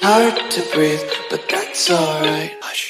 Hard to breathe, but that's alright. Hush.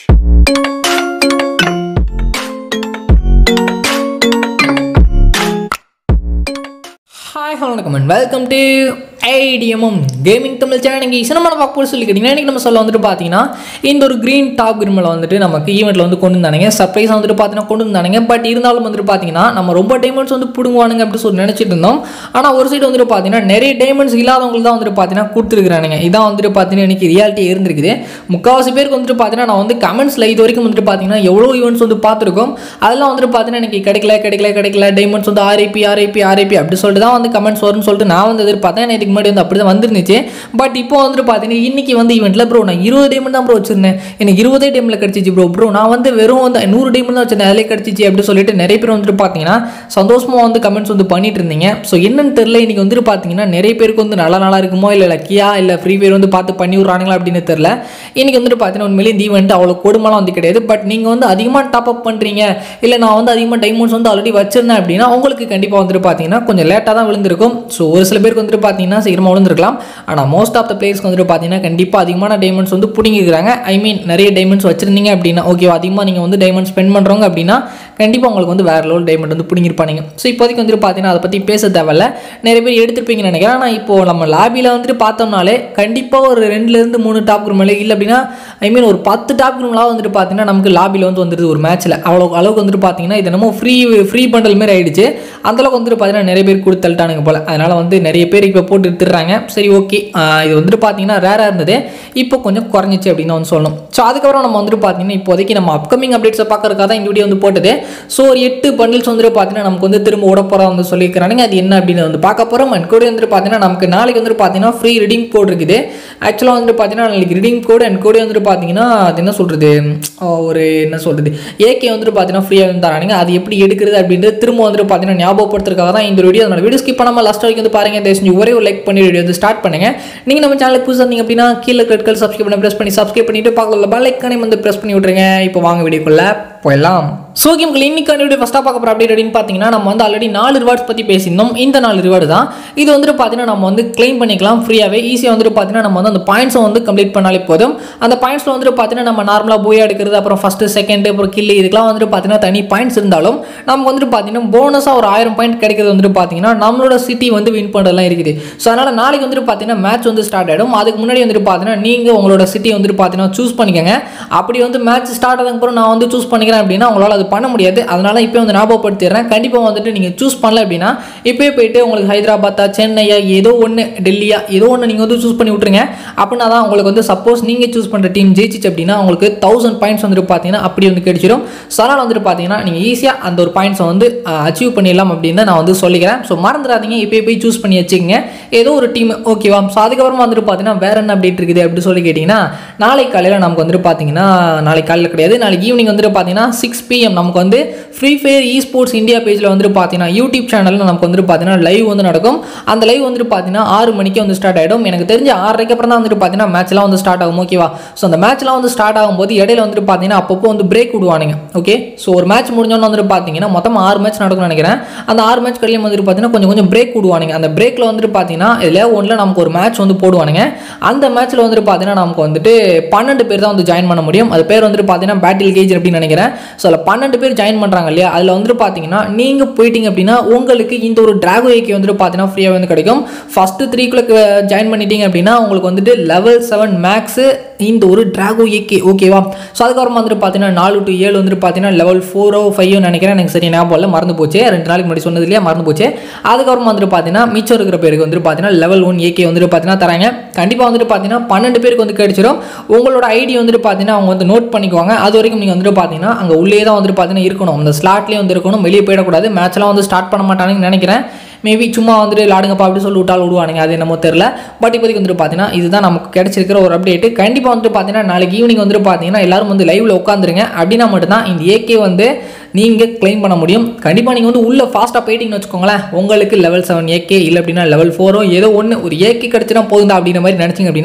Hi hello வணக்கம் and welcome to IDMM gaming Tamil channel நீங்கள் சினிமான பார்க்க போய் சொல்லி கேட்டிங்கன்னா இன்றைக்கி நம்ம சொல்ல வந்துட்டு பார்த்தீங்கன்னா இந்த ஒரு க்ரீன் டாப் கிரிமில் வந்துட்டு நமக்கு ஈவெண்ட்டில் வந்து கொண்டு வந்தானுங்க சர்ப்ரைஸ் வந்துட்டு பார்த்தீங்கன்னா கொண்டு வந்தானுங்க பட் இருந்தாலும் வந்துட்டு பார்த்தீங்கன்னா நம்ம ரொம்ப டைமண்ட்ஸ் வந்து பிடுங்குவானுங்க அப்படின்னு சொல்லி நினச்சிட்டு இருந்தோம் ஆனால் ஒரு சைடு வந்துட்டு பார்த்தீங்கன்னா நிறைய டைமண்ட்ஸ் இல்லாதவங்களுக்கு தான் வந்துட்டு பார்த்தீங்கன்னா கொடுத்துருக்குறானுங்க இதான் வந்துட்டு பார்த்தீங்கன்னா எனக்கு ரியாலிட்டி இருந்திருக்குது முக்கால்வாசி பேருக்கு வந்துட்டு பார்த்தீங்கன்னா நான் வந்து கமெண்ட்ஸில் இது வரைக்கும் வந்துட்டு பார்த்தீங்கன்னா எவ்வளோ ஈவெண்ட்ஸ் வந்து பார்த்துருக்கோம் அதெல்லாம் வந்துட்டு பார்த்தீங்கன்னா எனக்கு கிடைக்கல கிடைக்கல கிடைக்கல டைமண்ட்ஸ் வந்து ஆர்ஐபி ஆர்ஐபி ஆர்ஐபி அப்படி சொல்லிட்டு தான் வந்து கமெண்ட்ஸ் வரும்னு சொல்லிட்டு நான் வந்து எதிர்பார்த்தேன் எனக்கு இதுக்கு முன்னாடி வந்து அப்படி தான் வந்துருந்துச்சு பட் இப்போ வந்துட்டு பார்த்தீங்கன்னா இன்னைக்கு வந்து ஈவெண்ட்டில் ப்ரோ நான் இருபது டைமண்ட் தான் ப்ரோ வச்சிருந்தேன் எனக்கு இருபதே டைமில் கிடச்சிச்சு ப்ரோ ப்ரோ நான் வந்து வெறும் வந்து நூறு டைமண்ட் தான் வச்சிருந்தேன் அதிலே கிடச்சிச்சு அப்படி சொல்லிட்டு நிறைய பேர் வந்துட்டு பார்த்தீங்கன்னா சந்தோஷமாக வந்து கமெண்ட்ஸ் வந்து பண்ணிட்டு இருந்தீங்க ஸோ என்னன்னு தெரில இன்னைக்கு வந்துட்டு பார்த்தீங்கன்னா நிறைய பேருக்கு வந்து நல்லா நல்லா இருக்குமோ இல்லை லக்கியா இல்லை ஃப்ரீ ஃபயர் வந்து பார்த்து பண்ணி விட்றானுங்களா அப்படின்னு தெரில இன்னைக்கு வந்துட்டு பார்த்தீங்கன்னா உண்மையிலே இந்த ஈவெண்ட் அவ்வளோ கொடுமைலாம் வந்து கிடையாது பட் நீங்கள் வந்து அதிகமாக டாப் அப் பண்ணுறீங்க இல்லை நான் வந்து அதிகமாக டைமண்ட்ஸ் வந்து ஆல்ரெடி வச்சிருந்தேன் அப்படின்னா உங்களுக்கு கண்டிப்பாக வந்துட்டு பார்த்தீங்கன்னா கொஞ்சம் லேட்டாக தான் விழுந்திருக்கும் ஸோ ஒரு சில பேருக்கு வந்துட்டு பார்த்தீங்கன்னா சீக்கிரமாக விழுந்திருக்கலாம் ஆனால் மோஸ்ட் ஆஃப் த பிளேயர்ஸ்க்கு வந்துட்டு பார்த்தீங்கன்னா கண்டிப்பாக அதிகமான டைமண்ட்ஸ் வந்து பிடிங்கிக்கிறாங்க ஐ மீன் நிறைய டைமண்ட்ஸ் வச்சிருந்தீங்க அப்படின்னா ஓகேவா அதிகமாக நீங்கள் வந்து டைமண்ட் ஸ்பெண்ட் பண்ணுறவங்க அப்படின்னா கண்டிப்பாக உங்களுக்கு வந்து வேறு லெவல் டைமண்ட் வந்து பிடிங்கிருப்பாங்க ஸோ இப்போதைக்கு வந்துட்டு பார்த்தீங்கன்னா அதை பற்றி பேச தேவையில்ல நிறைய பேர் எடுத்துருப்பீங்கன்னு நினைக்கிறேன் ஆனால் இப்போ நம்ம லாபியில் வந்துட்டு பார்த்தோம்னாலே கண்டிப்பாக ஒரு ரெண்டுலேருந்து மூணு டாப் குரூமில் இல்லை அப்படின்னா ஐ மீன் ஒரு பத்து டாப் குரூம்லாம் வந்துட்டு பார்த்தீங்கன்னா நமக்கு லாபியில் வந்து வந்துருது ஒரு மேட்ச்சில் அவ்வளோ அளவுக்கு வந்துட்டு பார்த்தீங்கன்னா இது என்னமோ ஃப்ரீ ஃப்ரீ பண்டல் மாதிரி ஆயிடுச்சு அந்தளவுக்கு வந்துட்டு பார்த்தீங்கன்னா நிறைய பேர் கொடுத்து தள்ளிட்டானுங்க போல் அதனால் வந்து நிறைய பேர் இப்போ போட்டு எடுத்துடுறாங்க சரி ஓகே இது வந்துட்டு பார்த்தீங்கன்னா ரேராக இருந்தது இப்போ கொஞ்சம் குறைஞ்சிச்சு அப்படின்னு வந்து சொல்லணும் ஸோ அதுக்கப்புறம் நம்ம வந்துட்டு பார்த்தீங்கன்னா இப்போதைக்கு நம்ம அப்கமிங் அப்டேட்ஸை பார்க்கறதுக்காக தான் இந்த வீடியோ வந்து போட்டது ஸோ ஒரு எட்டு பண்டில்ஸ் வந்துட்டு பார்த்தீங்கன்னா நமக்கு வந்து திரும்ப விட போகிறோம் வந்து சொல்லியிருக்கிறானுங்க அது என்ன அப்படின்னு வந்து பார்க்க போகிறோம் அண்ட் கூட வந்துட்டு பார்த்தீங்கன்னா நமக்கு நாளைக்கு வந்துட்டு பார்த்தீங்கன்னா ஃப்ரீ ரிடீம் கோட் இருக்குது ஆக்சுவலாக வந்துட்டு பார்த்தீங்கன்னா நாளைக்கு ரிடீம் கோட் அண்ட் கூட வந்துட்டு பார்த்தீங்கன்னா அது என்ன சொல்கிறது ஒரு என்ன சொல்கிறது ஏகே வந்துட்டு பார்த்தீங்கன்னா ஃப்ரீயாக வந்து தரானுங்க அது எப்படி எடுக்கிறது அப்படின்றது திரும்ப வந்துட்டு பார்த்தீங்கன்னா ஞாபகப்படுத்துறதுக்காக தான் இந்த வீடியோ அதனால வீடியோ ஸ்கிப் பண்ணாமல் லாஸ்ட் வரைக்கும் வந்து பாருங்க தயவு செஞ்சு ஒரே ஒரு லைக் பண்ணி வீடியோ வந்து ஸ்டார்ட் பண்ணுங்க நீங்கள் நம்ம சேனலுக்கு புதுசாக இருந்தீங்க அப்படின்னா கீழே ரெட் கலர் சப்ஸ்கிரைப் பண்ண ப்ரெஸ் பண்ணி சப்ஸ்கிரைப் பண்ணிட்டு பக்கத்தில் பெல் ஐக்கானே வந்து ப்ரெஸ் பண்ணி விட்ருங்க இப்போ வாங்க வீடியோக்குள்ள போயிடலாம் ஸோ கேம்கள் இன்னைக்கு வீடியோ ஃபஸ்ட்டாக பார்க்க போகிற அப்டேட் அப்படின்னு பார்த்தீங்கன்னா நம்ம வந்து ஆல்ரெடி நாலு ரிவார்ட்ஸ் பற்றி பேசியிருந்தோம் இந்த நாலு ரிவார்டு தான் இது வந்துட்டு பார்த்தீங்கன்னா நம்ம வந்து க்ளைம் பண்ணிக்கலாம் ஃப்ரீயாகவே ஈஸியாக வந்துட்டு பார்த்தீங்கன்னா நம்ம வந்து அந்த பாயிண்ட்ஸை வந்து கம்ப்ளீட் பண்ணாலே போதும் அந்த பாயிண்ட்ஸில் வந்துட்டு பார்த்தீங்கன்னா நம்ம நார்மலாக போய் எடுக்கிறது அப்புறம் ஃபஸ்ட்டு செகண்ட் அப்புறம் கில்லி இதுக்கெல்லாம் வந்துட்டு பார்த்தீங்கன்னா தனி பாயிண்ட்ஸ் இருந்தாலும் நமக்கு வந்துட்டு பார்த்தீங்கன்னா போனஸாக ஒரு ஆயிரம் பாயிண்ட் கிடைக்கிறது வந்துட்டு பார்த்தீங்கன்னா நம்மளோட சிட்டி வந்து வின் பண்ணுறதுலாம் இருக்குது ஸோ அதனால் நாளைக்கு வந்துட்டு பார்த்தீங்கன்னா மேட்ச் வந்து ஸ்டார்ட் ஆகிடும் அதுக்கு முன்னாடி வந்துட்டு பார்த்தீங்கன்னா நீங்கள் உங்களோட சிட்டி வந்துட்டு பார்த்தீங்கன்னா சூஸ் பண்ணிக்கோங்க அப்படி வந்து மேட்ச் ஸ்டார்ட் ஆனதுக்கப்புறம் நான் வந்து சூஸ் பண்ணிக்கிறேன் அப்படின்னா உங்களால் அது பண்ண முடியாது அதனால் இப்போ வந்து ஞாபகப்படுத்திடுறேன் கண்டிப்பாக வந்துட்டு நீங்கள் சூஸ் பண்ணல அப்படின்னா இப்போயே போயிட்டு உங்களுக்கு ஹைதராபாத்தா சென்னையா ஏதோ ஒன்று டெல்லியா ஏதோ ஒன்று நீங்கள் வந்து சூஸ் பண்ணி விட்ருங்க அப்படின்னா தான் உங்களுக்கு வந்து சப்போஸ் நீங்கள் சூஸ் பண்ணுற டீம் ஜெயிச்சிச்சு அப்படின்னா உங்களுக்கு தௌசண்ட் பாயிண்ட்ஸ் வந்துட்டு பார்த்தீங்கன்னா அப்படி வந்து கிடைச்சிடும் ஸோ அதனால் வந்துட்டு பார்த்தீங்கன்னா நீங்கள் ஈஸியாக அந்த ஒரு பாயிண்ட்ஸை வந்து அச்சீவ் பண்ணிடலாம் அப்படின்னு நான் வந்து சொல்லிக்கிறேன் ஸோ மறந்துடாதீங்க இப்போயே போய் சூஸ் பண்ணி வச்சுக்கோங்க ஏதோ ஒரு டீம் ஓகேவா ஸோ அதுக்கப்புறமா வந்துட்டு பார்த்தீங்கன்னா வேற என்ன அப்டேட் இருக்குது அப்படி சொல்லி கேட்டிங்கன்னா நாளைக்கு காலையில் நமக்கு வந்துட்டு பார்த்தீங்கன்னா நாளைக்கு காலையில் கிடையாது நாளைக்கு ஈவினிங் வந்துட்டு பார்த்தீங்கன்னா சிக்ஸ் பிஎம் நமக்கு வந்து Free Fire esports India பேஜில் வந்துட்டு பார்த்தீங்கன்னா யூடியூப் சேனலில் நமக்கு வந்துட்டு பார்த்தீங்கன்னா லைவ் வந்து நடக்கும் அந்த லைவ் வந்துட்டு பார்த்தீங்கன்னா ஆறு மணிக்கு வந்து ஸ்டார்ட் ஆகிடும் எனக்கு தெரிஞ்ச ஆறரைக்கு அப்புறம் தான் வந்துட்டு பார்த்தீங்கன்னா மேட்ச்லாம் வந்து ஸ்டார்ட் ஆகும் ஓகேவா ஸோ அந்த மேட்ச்லாம் வந்து ஸ்டார்ட் ஆகும்போது இடையில வந்துட்டு பார்த்தீங்கன்னா அப்பப்போ வந்து பிரேக் விடுவானுங்க ஓகே ஸோ ஒரு மேட்ச் முடிஞ்சோன்னு வந்துட்டு பார்த்தீங்கன்னா மொத்தம் ஆறு மேட்ச் நடக்கும்னு நினைக்கிறேன் அந்த ஆறு மேட்ச் கடையிலும் வந்துட்டு பார்த்தீங்கன்னா கொஞ்சம் கொஞ்சம் பிரேக் விடுவானுங்க அந்த பிரேக்கில் வந்துட்டு பார்த்தீங்கன்னா இதில் ஒன்றில் நமக்கு ஒரு மேட்ச் வந்து போடுவானுங்க அந்த மேட்ச்சில் வந்துட்டு பார்த்தீங்கன்னா நமக்கு வந்துட்டு பன்னெண்டு பேர் தான் வந்து ஜாயின் பண்ண முடியும் அது பேர் வந்துட்டு பார்த்தீங்கன்னா பேட்டில் கேஜ் அப்படின்னு நினைக்கிறேன் ஸோ அதில் பன்னெண்டு பேர் ஜாயின் பண்ணுறாங்க இல்லையா அதில் வந்துட்டு பார்த்தீங்கன்னா நீங்கள் போயிட்டீங்க அப்படின்னா உங்களுக்கு இந்த ஒரு டிராகோ ஏக்கி வந்துட்டு பார்த்தீங்கன்னா ஃப்ரீயாக வந்து கிடைக்கும் ஃபஸ்ட்டு த்ரீக்குள்ளே ஜாயின் பண்ணிட்டீங்க அப்படின்னா உங்களுக்கு வந்துட்டு லெவல் செவன் மேக்ஸு இந்த ஒரு டிராகோ ஏகே ஓகேவா ஸோ அதுக்கப்புறம் வந்துட்டு பார்த்தீங்கன்னா நாலு டு ஏழு வந்துட்டு பார்த்தீங்கன்னா லெவல் ஃபோரோ ஃபைவோ நினைக்கிறேன் எனக்கு சரி ஞாபகம் இல்லை மறந்து போச்சு ரெண்டு நாளைக்கு முன்னாடி சொன்னது இல்லையா மறந்து போச்சு அதுக்கப்புறம் வந்துட்டு பார்த்தீங்கன்னா மிச்சம் இருக்கிற பேருக்கு வந்துட்டு பார்த்தீங்கன்னா லெவல் ஒன் ஏகே வந்துட்டு பார்த்தீங்கன்னா தராங்க கண்டிப்பாக வந்துட்டு பார்த்தீங்கன்னா பன்னெண்டு பேருக்கு வந்து கிடைச்சிடும் உங்களோட ஐடி வந்துட்டு பார்த்தீங்கன்னா அவங்க வந்து நோட் பண்ணிக்குவாங்க அது வரைக்கும் நீங்கள் வந்துட்டு பார்த்தீங்கன்னா அங்கே உள்ளே தான் வந்துட்டு பார்த்தீங்கன்னா இருக்கணும் அந்த ஸ்லாட்லேயே வந்து இருக்கணும் வெளியே போயிடக்கூடாது மேட்ச்லாம் வந்து ஸ்டார்ட் பண்ண மாட்டாங்கன்னு நினைக்கிறேன் மேபி சும்மா வந்துட்டு விளாடுங்கப்பா அப்படி சொல்லி விட்டால் விடுவானுங்க அது என்னமோ தெரில பட் இப்போதைக்கு வந்துட்டு பார்த்தீங்கன்னா இதுதான் நமக்கு கிடைச்சிருக்கிற ஒரு அப்டேட் கண்டிப்பாக வந்துட்டு பார்த்தீங்கன்னா நாளைக்கு ஈவினிங் வந்துட்டு பார்த்தீங்கன்னா எல்லாரும் வந்து லைவில் உட்காந்துருங்க அப்படின்னா மட்டும்தான் இந்த ஏகே வந்து நீங்கள் கிளைம் பண்ண முடியும் கண்டிப்பாக நீங்கள் வந்து உள்ளே ஃபாஸ்ட்டாக போயிட்டீங்கன்னு வச்சுக்கோங்களேன் உங்களுக்கு லெவல் செவன் ஏகே இல்லை அப்படின்னா லெவல் ஃபோரோ ஏதோ ஒன்று ஒரு ஏகே கிடச்சினா போதும் அப்படின்ற மாதிரி நினச்சிங்க அப்படின்னா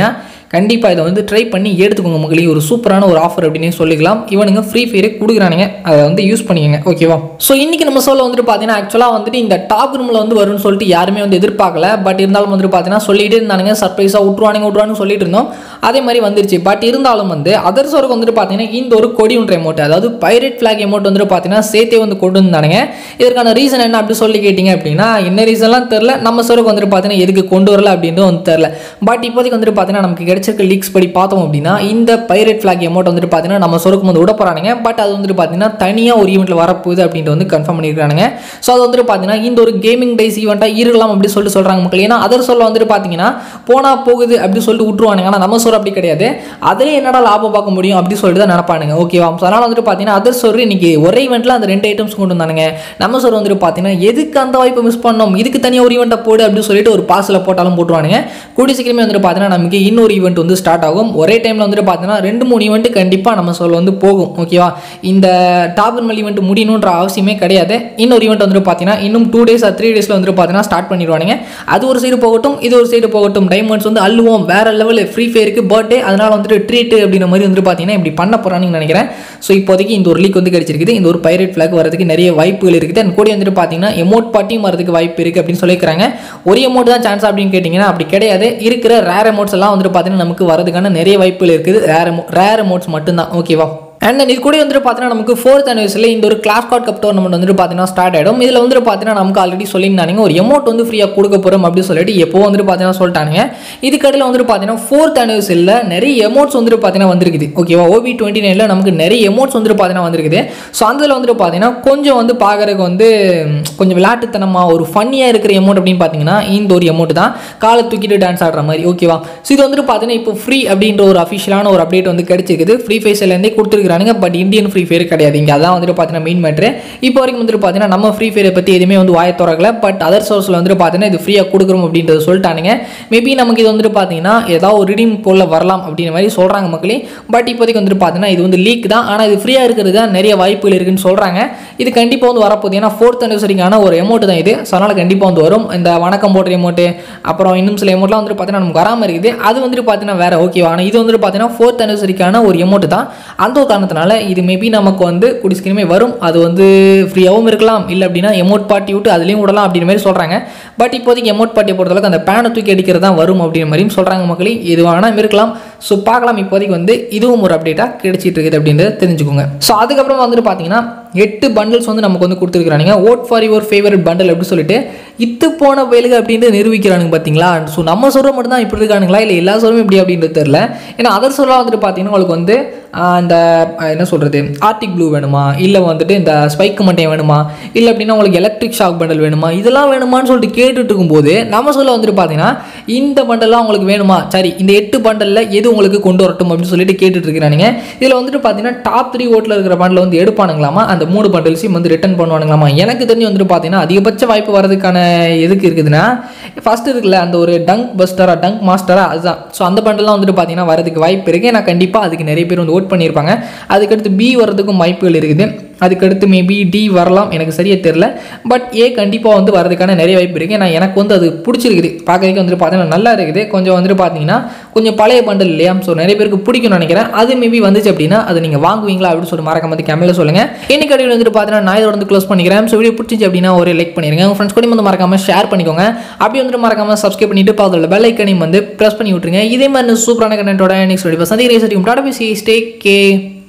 கண்டிப்பாக இதை வந்து ட்ரை பண்ணி எடுத்துக்கோங்க மக்களே ஒரு சூப்பரான ஒரு ஆஃபர் அப்படின்னே சொல்லிக்கலாம் இவனுங்க ஃப்ரீ ஃபயரே கொடுக்குறானுங்க அதை வந்து யூஸ் பண்ணிக்கோங்க ஓகேவா ஸோ இன்றைக்கி நம்ம சொல்ல வந்துட்டு பார்த்தீங்கன்னா ஆக்சுவலாக வந்துட்டு இந்த டாப் ரூமில் வந்து வரும்னு சொல்லிட்டு யாருமே வந்து எதிர்பார்க்கல பட் இருந்தாலும் வந்துட்டு பார்த்தீங்கன்னா சொல்லிட்டு இருந்தானுங்க சர்ப்ரைஸாக விட்ருவானுங்க விட்ருவானுங்க சொல்லிட்டு இருந்தோம் அதே மாதிரி வந்துருச்சு பட் இருந்தாலும் வந்து அதர் சோருக்கு வந்துட்டு பார்த்தீங்கன்னா இந்த ஒரு கொடி ஒன்று எமௌண்ட் அதாவது பைரேட் ஃபிளாக் எமௌண்ட் வந்துட்டு பார்த்தீங்கன்னா சேர்த்தே வந்து கொண்டு வந்தானுங்க இதற்கான ரீசன் என்ன அப்படி சொல்லி கேட்டிங்க அப்படின்னா என்ன ரீசன்லாம் தெரில நம்ம சோருக்கு வந்துட்டு பார்த்தீங்கன்னா எதுக்கு கொண்டு வரல அப்படின்றது வந்து தெரில பட் இப்போதைக்கு வந்துட்டு பார்த்தீங்கன்னா நமக்கு கிடைச்சிருக்க லீக்ஸ் படி பார்த்தோம் அப்படின்னா இந்த பைரேட் ஃபிளாக் எமௌண்ட் வந்துட்டு பார்த்தீங்கன்னா நம்ம சோருக்கு வந்து விட போகிறானுங்க பட் அது வந்துட்டு பார்த்தீங்கன்னா தனியாக ஒரு ஈவெண்ட்டில் வரப்போகுது அப்படின்ட்டு வந்து கன்ஃபார்ம் பண்ணியிருக்கானுங்க ஸோ அது வந்துட்டு பார்த்தீங்கன்னா இந்த ஒரு கேமிங் டைஸ் ஈவெண்ட்டாக இருக்கலாம் அப்படி சொல்லிட்டு சொல்கிறாங்க மக்கள் ஏன்னா அதர் சொல்ல வந்துட்டு பார்த்தீங்கன்னா போனால் போகுது அப்படி சொல்லிட்டு விட்ருவானுங்க ஆனால் நம்ம சோறு அப்படி கிடையாது அதிலே என்னடா லாபம் பார்க்க முடியும் அப்படி சொல்லிட்டு தான் நினைப்பானுங்க ஓகேவா ஸோ அதனால் வந்துட்டு பார்த்தீங்கன்னா அதர் சோறு இன்னைக்கு ஒரே ஈவெண்ட்டில் அந்த ரெண்டு ஐட்டம்ஸ் கொண்டு வந்தானுங்க நம்ம சோறு வந்துட்டு பார்த்தீங்கன்னா எதுக்கு அந்த வாய்ப்பை மிஸ் பண்ணோம் இதுக்கு தனியாக ஒரு ஈவெண்ட்டை போடு அப்படின்னு சொல்லிட்டு ஒரு பாஸில் போட்டாலும் போட்டுருவானுங்க கூடி சீக்கிரமே வந்துட்டு பார்த்தீங்கன்னா நமக்கு இன்னொரு ஈவெண்ட் வந்து ஸ்டார்ட் ஆகும் ஒரே டைமில் வந்துட்டு பார்த்தீங்கன்னா ரெண்டு மூணு ஈவெண்ட் கண்டிப்பாக நம்ம சொல்ல வந்து போகும் ஓகேவா இந்த டாப் மல் ஈவெண்ட் முடியணுன்ற அவசியமே கிடையாது இன்னொரு ஈவெண்ட் வந்துட்டு பார்த்தீங்கன்னா இன்னும் டூ டேஸ் த்ரீ டேஸில் வந்துட்டு பார்த்தீங்கன்னா ஸ்டார்ட் பண்ணிடுவானுங்க அது ஒரு சைடு போகட்டும் இது ஒரு சைடு போகட்டும் டைமண்ட்ஸ் வந்து அள்ளுவோம் வேற லெவல் ஃப்ரீ ஃபயருக்கு பர்த்டே அதனால வந்துட்டு ட்ரீட் அப்படின்ற மாதிரி வந்துட்டு பார்த்தீங்கன்னா இப்படி பண்ண போகிறான்னு நினைக்கிறேன் ஸோ இப்போதைக்கு இந்த ஒரு லீக் வந்து கிடைச்சிருக்குது இந்த ஒரு பைரேட் ஃபிளாக் வரதுக்கு நிறைய வாய்ப்புகள் இருக்குது அண்ட் கூட வந்துட்டு பார்த்தீங்கன்னா எமோட் பார்ட்டியும் வரதுக்கு வாய்ப்பு இருக்குது அப்படின்னு சொல்லிக்கிறாங்க ஒரு எமௌண்ட் தான் சான்ஸ் அப்படின்னு கேட்டிங்கன்னா அப்படி கிடையாது இருக்கிற ரேர் எமௌண்ட்ஸ் எல்லாம் வந்துட்டு பார்த்தீங்கன்னா நமக்கு வரதுக்கான நிறைய வாய்ப்புகள் இருக்குது ரேர் ரேர் எமௌண்ட்ஸ் மட்டும்தான் ஓகேவா அண்ட் இது கூட வந்துட்டு பார்த்தீங்கன்னா நமக்கு ஃபோர்த் அனிவர்சரியில் இந்த ஒரு கிளாஸ் கார்ட் கப் டோர்னமெண்ட் வந்துட்டு பார்த்தீங்கன்னா ஸ்டார்ட் ஆகிடும் இதில் வந்துட்டு பார்த்தீங்கன்னா நமக்கு ஆல்ரெடி சொல்லியிருந்தாங்க ஒரு எமௌண்ட் வந்து ஃப்ரீயாக கொடுக்க போகிறோம் அப்படின்னு சொல்லிட்டு எப்போ வந்துட்டு பார்த்தீங்கன்னா சொல்லிட்டாங்க இதுக்கடையில் வந்துட்டு பார்த்தீங்கன்னா ஃபோர்த் அனிவர்சரியில் நிறைய எமௌண்ட்ஸ் வந்துட்டு பார்த்தீங்கன்னா வந்திருக்குது ஓகேவா ஓபி டுவெண்ட்டி நைனில் நமக்கு நிறைய எமௌண்ட்ஸ் வந்துட்டு பார்த்தீங்கன்னா வந்திருக்குது ஸோ அதில் வந்துட்டு பார்த்தீங்கன்னா கொஞ்சம் வந்து பார்க்குறதுக்கு வந்து ம், கொஞ்சம் விளையாட்டுத்தனமாக ஒரு ஃபன்னியாக இருக்கிற எமௌண்ட் அப்படின்னு பார்த்தீங்கன்னா இந்த ஒரு எமௌண்ட் தான் காலை தூக்கிட்டு டான்ஸ் ஆடுற மாதிரி ஓகேவா ஸோ இது வந்துட்டு பார்த்தீங்கன்னா இப்போ ஃப்ரீ அப்படின்ற ஒரு அஃபிஷியலான ஒரு அப்டேட் வந்து கிடைச்சிருக்குது ஃப்ரீ ஃபேஸ்லேருந்தே கொடுத்துருக்கானுங்க பட் இந்தியன் ஃப்ரீ ஃபயர் கிடையாது இங்கே அதான் வந்துட்டு பார்த்தீங்கன்னா மெயின் மேட்ரு இப்போ வரைக்கும் வந்துட்டு பார்த்தீங்கன்னா நம்ம ஃப்ரீ ஃபயரை பற்றி எதுவுமே வந்து வாய திறக்கல பட் அதர் சோர்ஸில் வந்துட்டு பார்த்தீங்கன்னா இது ஃப்ரீயாக கொடுக்குறோம் அப்படின்றத சொல்லிட்டானுங்க மேபி நமக்கு இது வந்துட்டு பார்த்தீங்கன்னா ஏதாவது ஒரு ரிடீம் போல வரலாம் அப்படின்ற மாதிரி சொல்கிறாங்க மக்களே பட் இப்போதைக்கு வந்துட்டு பார்த்தீங்கன்னா இது வந்து லீக் தான் ஆனால் இது ஃப்ரீயாக இருக்கிறது தான் நிறைய வாய்ப்புகள் இருக்குன்னு சொல்கிறாங்க இது கண்டிப்பாக வந்து வரப்போகுது ஏன்னா ஃபோர்த் அனிவர்சரிக்கான ஒரு எமௌண்ட் தான் இது ஸோ அதனால் கண்டிப்பாக வந்து வரும் இந்த வணக்கம் போடுற எமௌண்ட்டு அப்புறம் இன்னும் சில எமௌண்ட்லாம் வந்துட்டு பார்த்தீங்கன்னா நமக்கு வராமல் இருக்குது அது வந்துட்டு பார்த்தீங்கன்னா வேற ஓகேவா ஆனால் இது வந்துட்டு பார்த்தீங்கன்னா ஃபோர்த் அனிவர்சரிக்கான ஒரு எமௌண்ட் தான் அந்த ஒரு காரணத்தினால இது மேபி நமக்கு வந்து குடிஸ்கிரமே வரும் அது வந்து ஃப்ரீயாகவும் இருக்கலாம் இல்லை அப்படின்னா எமௌண்ட் பார்ட்டி விட்டு அதுலேயும் விடலாம் அப்படின்ற மாதிரி சொல்கிறாங்க பட் இப்போதைக்கு எமௌண்ட் பார்ட்டியை பொறுத்தளவுக்கு அந்த பேனை தூக்கி அடிக்கிறது தான் வரும் அப்படின்ற மாதிரியும் சொல்கிறாங்க மக்களே இது வேணால் இருக்கலாம் ஸோ பார்க்கலாம் இப்போதைக்கு வந்து இதுவும் ஒரு அப்டேட்டாக கிடைச்சிட்டு இருக்குது அப்படின்றத தெரிஞ்சுக்கோங்க ஸோ அதுக்கப்புறம் வந்துட்டு பார்த்தீங்கன்னா எட்டு பண்டில்ஸ் வந்து நமக்கு வந்து கொடுத்துருக்கானுங்க vote for your favourite bundle அப்படின்னு சொல்லிட்டு இத்து போன வயலுக அப்படின்ட்டு நிரூபிக்கிறானுங்க பார்த்தீங்களா ஸோ நம்ம சொல்கிற மட்டும் தான் இப்படி இருக்கானுங்களா இல்லை எல்லா சொல்லும் இப்படி அப்படின்றது தெரில ஏன்னா அதர் சொல்லலாம் வந்துட்டு பார்த்தீங்கன்னா உங்களுக்கு வந்து ஆஹ், இந்த ஆஹ், என்ன சொல்கிறது ஆர்டிக் ப்ளூ வேணுமா இல்லை வந்துட்டு இந்த ஸ்பைக் மட்டையம் வேணுமா இல்லை அப்படின்னா உங்களுக்கு எலக்ட்ரிக் ஷாக் பண்டல் வேணுமா இதெல்லாம் வேணுமான்னு சொல்லிட்டு கேட்டுட்டு இருக்கும்போது நம்ம சொல்ல வந்துட்டு பார்த்தீங்கன்னா இந்த பண்டல்லாம் உங்களுக்கு வேணுமா சரி இந்த எட்டு பண்டலில் எது உங்களுக்கு கொண்டு வரட்டும் அப்படின்னு சொல்லிட்டு கேட்டுட்டு இருக்கிறானுங்க இதில் வந்துட்டு பார்த்தீங்கன்னா டாப் த்ரீ ஓட்டில் இருக்கிற பண்டில் வந்து எடுப்பானுங்களாமா அந்த மூணு பண்டல்ஸையும் வந்து ரிட்டர்ன் பண்ணுவானுங்களாமா எனக்கு தெரிஞ்சு வந்துட்டு பார்த்தீங்கன்னா அதிகபட்ச வாய்ப்பு வரதுக்கான எதுக்கு இருக்குதுன்னா ஃபர்ஸ்ட் இருக்குல்ல அந்த ஒரு டங்க் பஸ்டரா டங்க் மாஸ்டரா அதுதான் ஸோ அந்த பண்டல்லாம் வந்துட்டு பார்த்தீங்கன்னா வரதுக்கு வாய்ப்பு இருக்குது ஏன்னா கண்டிப்பாக அதுக்கு நிறைய பேர் வந்து ஓட் பண்ணியிருப்பாங்க அதுக்கடுத்து பி வரதுக்கும் வாய்ப்புகள் இருக்குது அதுக்கடுத்து மேபி டி வரலாம் எனக்கு சரியாக தெரில பட் ஏ கண்டிப்பாக வந்து வரதுக்கான நிறைய வாய்ப்பு இருக்குது ஏன்னா எனக்கு வந்து அது பிடிச்சிருக்குது பார்க்கறதுக்கு வந்துட்டு பார்த்தீங்கன்னா நல்லா இருக்குது கொஞ்சம் வந்துட்டு பார்த்தீங்கன்னா கொஞ்சம் பழைய பண்டல் இல்லையா ஸோ நிறைய பேருக்கு பிடிக்கும்னு நினைக்கிறேன் அது மேபி வந்துச்சு அப்படின்னா அதை நீங்கள் வாங்குவீங்களா அப்படின்னு சொல்லி மறக்காம வந்து கேமரில் சொல்லுங்கள் இன்னைக்கு அடியில் வந்துட்டு பார்த்தீங்கன்னா நான் இதோட வந்து க்ளோஸ் பண்ணிக்கிறேன் ஸோ வீடியோ பிடிச்சிச்சு அப்படின்னா ஒரு லைக் பண்ணிருங்க உங்கள் ஃப்ரெண்ட்ஸ் கூட வந்து மறக்காம ஷேர் பண்ணிக்கோங்க அப்படியே வந்துட்டு மறக்காம சப்ஸ்கிரைப் பண்ணிட்டு பக்கத்தில் பெல் ஐக்கனையும் வந்து ப்ரெஸ் பண்ணி விட்டுருங்க இதே மாதிரி சூப்பரான கண்டென்ட்டோட நெக்ஸ்ட் வீடியோ சந்திக்கிறேன் சரி tata busy stay K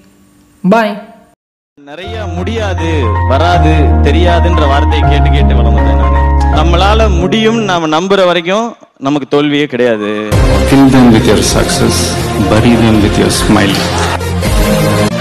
bye நிறைய முடியாது வராது தெரியாதுன்ற வார்த்தையை கேட்டு கேட்டு வளர்ந்தேன் நானு நம்மளால முடியும் நாம நம்புற வரைக்கும் நமக்கு தோல்வியே கிடையாது Kill them with your success, bury them with your smile.